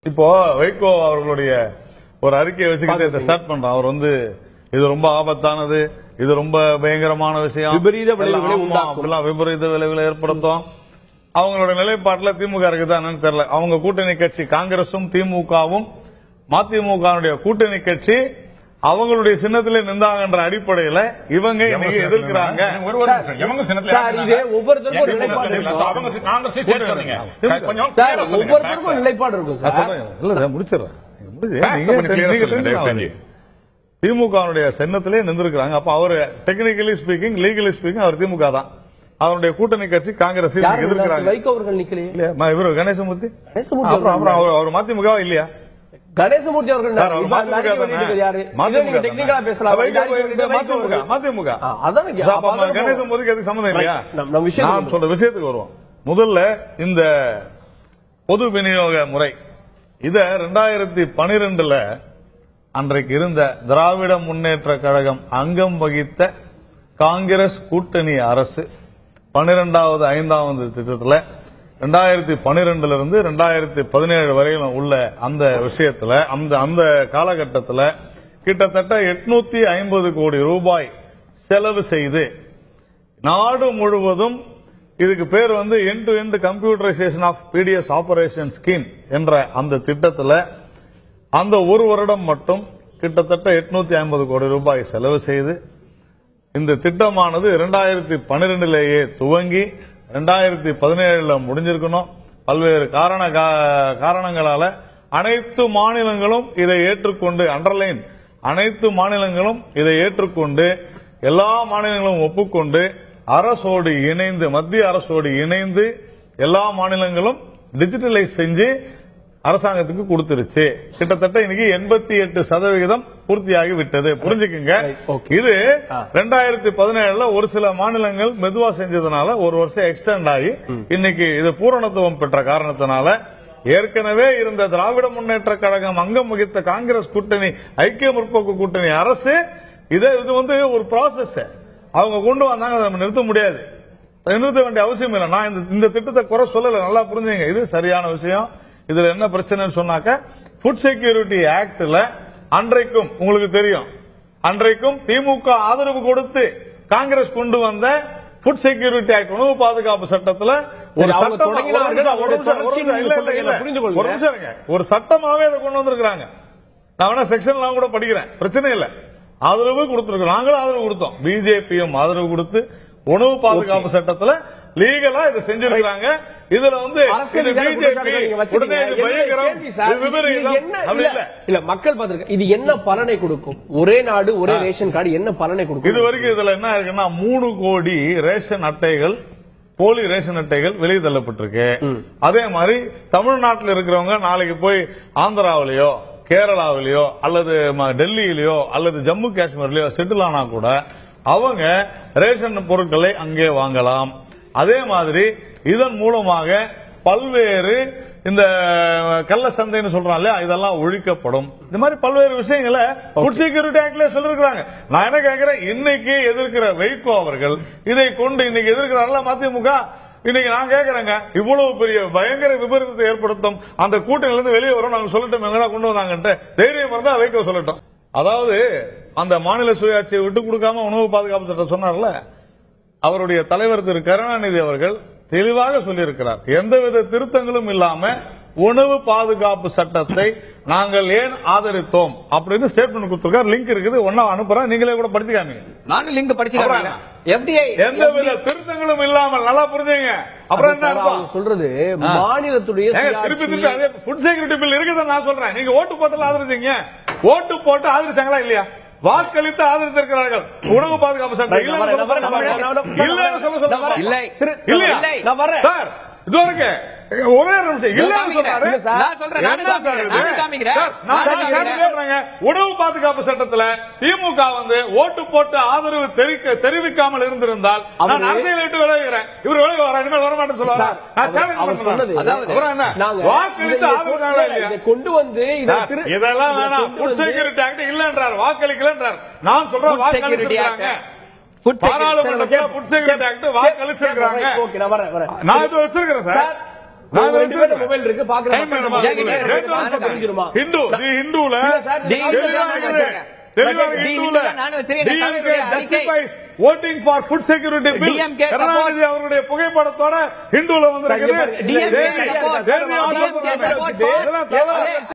இப்போ வைகோ அவர்களுடைய ஒரு அறிக்கையை வச்சுக்கிட்டு இதை ஸ்டார்ட் பண்றான் அவர் வந்து இது ரொம்ப ஆபத்தானது இது ரொம்ப பயங்கரமான விஷயம் விபரீத விளைவுகளை ஆமா, உண்டாக்கும். அப்படிலாம் விபரீத விளைவுகளை ஏற்படுத்தும் அவங்களோட நிலைப்பாட்டுல திமுக இருக்குதா என்னன்னு தெரியல அவங்க கூட்டணி கட்சி காங்கிரசும் திமுகவும் மதிமுகவுடைய கூட்டணி கட்சி அவங்களுடைய சின்னத்திலே நின்றாங்கன்ற அடிப்படையில இவங்க இன்னைக்கு எதிர்க்கிறாங்க ஒரு ஒரு நிமிஷம். எவங்க சின்னத்துல சார், இது ஒவ்வொருத்தருக்கும் ஒரு எங்க நிலைப்பாடு சின்னத்துல இருக்கும். அவங்க சி- காங்கிரஸ் சேர்த்து சொல்றீங்க. கொஞ்சம் சார் clear ஆ சொல்லுங்க. ஒவ்வொருத்தருக்கும் ஒரு நிலைப்பாடு இருக்கும் நான் சார் சொல்றேன். இல்ல இதை முடிச்சிடுறேன் நீங்க முடிச்சு- Facts நீங்க கொஞ்சம் clear ஆ நீங்க சொல்லுங்க, tension தயவு செஞ்சு. ஆகாதீங்க. திமுகவுடைய சின்னத்திலே நின்றுருக்காங்க அப்ப அவர் டெக்னிக்கலி ஸ்பீக்கிங் லீகலி ஸ்பீக்கிங் அவர் திமுக தான் அவருடைய கூட்டணி கட்சி காங்கிரஸ் யாரு இல்ல? எதிர்க்கிறாங்க வைகோ அவர்கள் நிக்கலையே இல்லையா ம- இவரு கணேசமூர்த்தி கணேசமூர்த்தி அப்புறம் அப்புறம் அவர்கள் அவர் அவர் மதிமுகவா இல்லையா கணேசமூர்த்தி அவர்கள் சார், அவர் இப்ப அந்த அறிக்கை மதிமுக வெளியிட்டது தானே? யாரு இதை மதிமுக நீங்க டெக்னிக்கலா தானே? பேசலாம் வைகோ, இந்த அறிக்கை வெளியிட்டது வைகோ மதிமுக அவர்கள். மதிமுக ஆ, அதான் இங்க- அப்ப அப்ப அதான் கணேசமூர்த்திக்கு அதுக்கு சம்மந்தம் இல்லையா Right. நம்ம- நம்ம விஷயத்துக்கு நான் சொல்ற விஷயத்துக்கு வருவோம் முதல்ல இந்த பொது விநியோக முறை இத ரெண்டாயிரத்தி பனிரெண்டுல அன்றைக்கு இருந்த திராவிட முன்னேற்ற கழகம் அங்கம் வகித்த காங்கிரஸ் கூட்டணி அரசு பனிரெண்டாவது ஐந்தாவது திட்டத்துல ரெண்டாயிரத்தி பனிரெண்டுல இருந்து ரெண்டாயிரத்தி பதினேழு வரையிலும் உள்ள அந்த விஷயத்துல அந்த அந்த காலகட்டத்தில் கிட்டத்தட்ட எட்நூத்தி ஐம்பது கோடி ரூபாய் செலவு செய்து நாடு முழுவதும் இதுக்கு பேர் வந்து எண்ட் டு எண்ட் கம்ப்யூட்டரைசேஷன் ஆஃப் பிடிஎஸ் ஆபரேஷன் ஸ்கீம் என்ற அந்த திட்டத்தில் அந்த ஒரு வருடம் மட்டும் கிட்டத்தட்ட எட்நூத்தி ஐம்பது கோடி ரூபாய் செலவு செய்து இந்த திட்டமானது இரண்டாயிரத்தி பன்னிரெண்டிலேயே துவங்கி ரெண்டாயிரத்தி பதினேழுல முடிஞ்சிருக்கணும் பல்வேறு காரண கா- காரணங்களால அனைத்து மாநிலங்களும் இதை ஏற்றுக்கொண்டு அண்டர்லைன் அனைத்து மாநிலங்களும் இதை ஏற்றுக்கொண்டு எல்லா மாநிலங்களும் ஒப்புக்கொண்டு அரசோடு இணைந்து மத்திய அரசோடு இணைந்து எல்லா மாநிலங்களும் டிஜிட்டலைஸ் செஞ்சு அரசாங்கத்துக்கு கொடுத்துருச்சு கிட்டத்தட்ட இன்னைக்கு எண்பத்தி எட்டு சதவிகிதம் பூர்த்தியாகி விட்டது புரிஞ்சுக்குங்க Right, okay. இது ஆ. ரெண்டாயிரத்தி பதினேழுல ஒரு சில மாநிலங்கள் மெதுவா செஞ்சதுனால ஒரு வருஷம் எக்ஸ்டெண்ட் ஆகி இன்னைக்கு இது பூரணத்துவம் பெற்ற காரணத்தினால ஏற்கனவே இருந்த திராவிட முன்னேற்ற கழகம் அங்கம் வகித்த காங்கிரஸ் கூட்டணி ஐக்கிய முற்போக்கு கூட்டணி அரசு இது இது வந்து ஒரு ப்ராசஸ் அவங்க கொண்டு வந்தாங்க அதை நம்ம நிறுத்த முடியாது அதை நிறுத்த வேண்டிய அவசியம் இல்லை நான் இந்த- இந்த திட்டத்தை குறை சொல்லல நல்லா புரிஞ்சுங்க இது சரியான விஷயம் இதுல என்ன பிரச்சனைன்னு சொன்னாக்க ஃபுட் செக்யூரிட்டி ஆக்ட்ல அன்றைக்கும் உங்களுக்கு தெரியும் அன்றைக்கும் திமுக ஆதரவு கொடுத்து காங்கிரஸ் கொண்டு வந்த ஃபுட் செக்யூரிட்டி ஆக்ட் உணவு பாதுகாப்பு சட்டத்துல ஒரு சரி, அவங்க சட்டமா- தொடங்கினார்கள், ஒரு நிமிஷம், அவருடைய ஒரு நிமிஷம், தொடர்ச்சி இல்ல, நீங்க இல்ல, சொல்றீங்க, இல்ல. நான் புரிந்து கொள்கிறேன். ஒரு நிமிஷம் இருங்க. ஒரு சட்டமாவே அதை கொண்டு வந்திருக்காங்க நான் வேணா செக்ஷன்லாம் கூட படிக்கிறேன் பிரச்சனை இல்ல ஆதரவு கொடுத்திருக்கோம் நாங்களும் ஆதரவு கொடுத்தோம் பிஜேபியும் ஆதரவு கொடுத்து உணவு பாதுகாப்பு சட்டத்துல லீகலா இதை செஞ்சிருக்காங்க இதுல வந்து அரசியல் இது ரீதியான குற்றச்சாட்டுகளை பிஜேபி நீங்க வச்சிருக்கீங்க. உடனே இது என்னுடைய பயங்கரம் கேள்வி சார், இது விபரீதம் இது என்ன அப்படி இல்ல, இல்ல இல்ல மக்கள் பார்த்திருக்க இது என்ன பலனை கொடுக்கும் ஒரே நாடு ஒரே ஆ. ரேஷன் கார்டு என்ன பலனை கொடுக்கும் இது வரைக்கும் இதுல என்ன இருக்குன்னா மூணு கோடி ரேஷன் அட்டைகள் போலி ரேஷன் அட்டைகள் வெளியே தள்ளப்பட்டிருக்கு ம். அதே மாதிரி தமிழ்நாட்டில் இருக்கிறவங்க நாளைக்கு போய் ஆந்திராவிலேயோ கேரளாவிலேயோ அல்லது ம- டெல்லியிலயோ அல்லது ஜம்மு காஷ்மீர்லயோ செட்டில் ஆனா கூட அவங்க ரேஷன் பொருட்களை அங்கே வாங்கலாம் அதே மாதிரி இதன் மூலமாக பல்வேறு இந்த கள்ள சந்தைன்னு சொல்றாங்க இல்லையா இதெல்லாம் ஒழிக்கப்படும் இந்த மாதிரி பல்வேறு விஷயங்களை ஃபுட் செக்யூரிட்டி ஆக்ட்ல சொல்லிருக்காங்க நான் என்ன கேட்கிறேன் இன்னைக்கு எதிர்க்கிற வைகோ அவர்கள் இதை கொண்டு இன்னைக்கு எதிர்க்கிறாங்களா மதிமுக இன்னைக்கு நான் கேட்கறேங்க இவ்வளவு பெரிய பயங்கர விபரீதத்தை ஏற்படுத்தும் அந்த கூட்டணியில இருந்து வெளியே வரும் நாங்க சொல்லட்டும் எங்க கொண்டு வந்தாங்கன்ட்டு தைரியம் இருந்தா வைகோ சொல்லட்டும் அதாவது அந்த மாநில சுயாட்சியை விட்டு கொடுக்காம உணவு பாதுகாப்பு சட்டம் சொன்னார்ல அவருடைய தலைவர் திரு கருணாநிதி அவர்கள் தெளிவாக சொல்லியிருக்கிறார் எந்தவித திருத்தங்களும் இல்லாம உணவு பாதுகாப்பு சட்டத்தை நாங்கள் ஏன் ஆதரித்தோம் அப்படின்னு ஸ்டேட்மெண்ட் கொடுத்திருக்கார் லிங்க் இருக்குது ஒன்னா அனுப்புறேன் நீங்களே கூட படிச்சுக்காமீங்க நானும் லிங்க் படிச்சுக்கிறேன் அப்புறம் எஃப்டிஐ எந்தவித திருத்தங்களும் இல்லாமல் நல்லா புரிஞ்சுங்க அப்புறம் என்ன சார், அர்த்தம் அவங்க சொல்றது ஆ. மாநிலத்துடைய ஏங்க, திருப்பி திருப்பி சுயாட்சி- அதே ஃபுட் செக்யூரிட்டி பில் இருக்குதுன்னு நான் சொல்றேன் நீங்க ஓட்டு போட்டு ஆதரிச்சீங்க ஓட்டு போட்டு ஆதரிச்சாங்களா இல்லையா வாக்களித்து ஆதரித்திருக்கிறார்கள் உணவு பாதுகாப்பு சட்டம் நான் வரேன், நான் வரேன், நான் வரேன், நான் வரேன். இல்லைன்னு சொல்ல நான் வரேன். சொல்லுங்க இல்லை. திரு- இல்லையா இல்லை. நான் வரேன். சார் இது வரைக்கும் ஒரே ஒரு நிமிஷம் இல்லைன்னு காமிக்கிறேன். சொன்னாரு இல்ல சார். நான் சொல்றேன், நானும் என்ன சார் காமிக்கிறேன், இது? நானும் காமிக்கிறேன். சார், நான் நானும் நான் காமிக்கிறேன். கேட்கறேங்க. உணவு பாதுகாப்பு சட்டத்துல திமுக வந்து ஓட்டு போட்டு ஆதரவு தெரிவிக்க தெரிவிக்காமல் இருந்திருந்தால் நான் அவரு- அரசியலை விட்டு விலகுகிறேன் இவர் விலக வர இனிமேல் வரமாட்டேன்னு சொல்லுவாரா சார், நான் அவர்- சேலஞ்ச் அவர் சொன்னது பண்றேன் அதாவது, அப்புறம் என்ன நாங்க வாக்களித்து இதை ஆதரவுனாங்களா கொண்டு- இல்லையா இதை கொண்டு வந்து இதை சார், திரு- இதெல்லாம் இதை வேணாம் கொண்டு ஃபுட் வந்து- செக்யூரிட்டி ஆக்ட் இல்லன்றார் வாக்களிக்கலன்றார் நான் சொல்றேன் Food Security Act. வாக்களிச்சிருக்காங்க Food Security- பாராளுமன்றத்தில் ஃபுட் செக்யூரிட்டி ஆக்ட் வாக்களிச்சிருக்காங்க ஓகே நான் வரேன் வரேன் நான் இது வச்சிருக்கிறேன் சார் சார், உங்க ரெண்டு பேரும் மொபைல் இருக்கு பாக்குற Time மக்கள் வேணுமா? என்கிட்ட இருக்கு. ரேட் பாருங்க, வந்து தெரிஞ்சிருமா? ஹிந்து தி ஹிந்துல இல்ல சார், தி ஹிந்து தெளிவா தான் இருக்குது. வச்சிருக்கேன். தெளிவா தி ஹிந்துல ஹிந்து தான் நான் வச்சிருக்கேன். DMK தமிழுடைய அறிக்கை. justifies voting for food security bill. DMK Karunanidhi அவருடைய புகைப்படத்தோட ஹிந்துல வந்து சார், இங்க பாருங்க. DMK தேசிய- support. தேசிய DMK ஆதரவு support. இதெல்லாம் தவறு. அதே-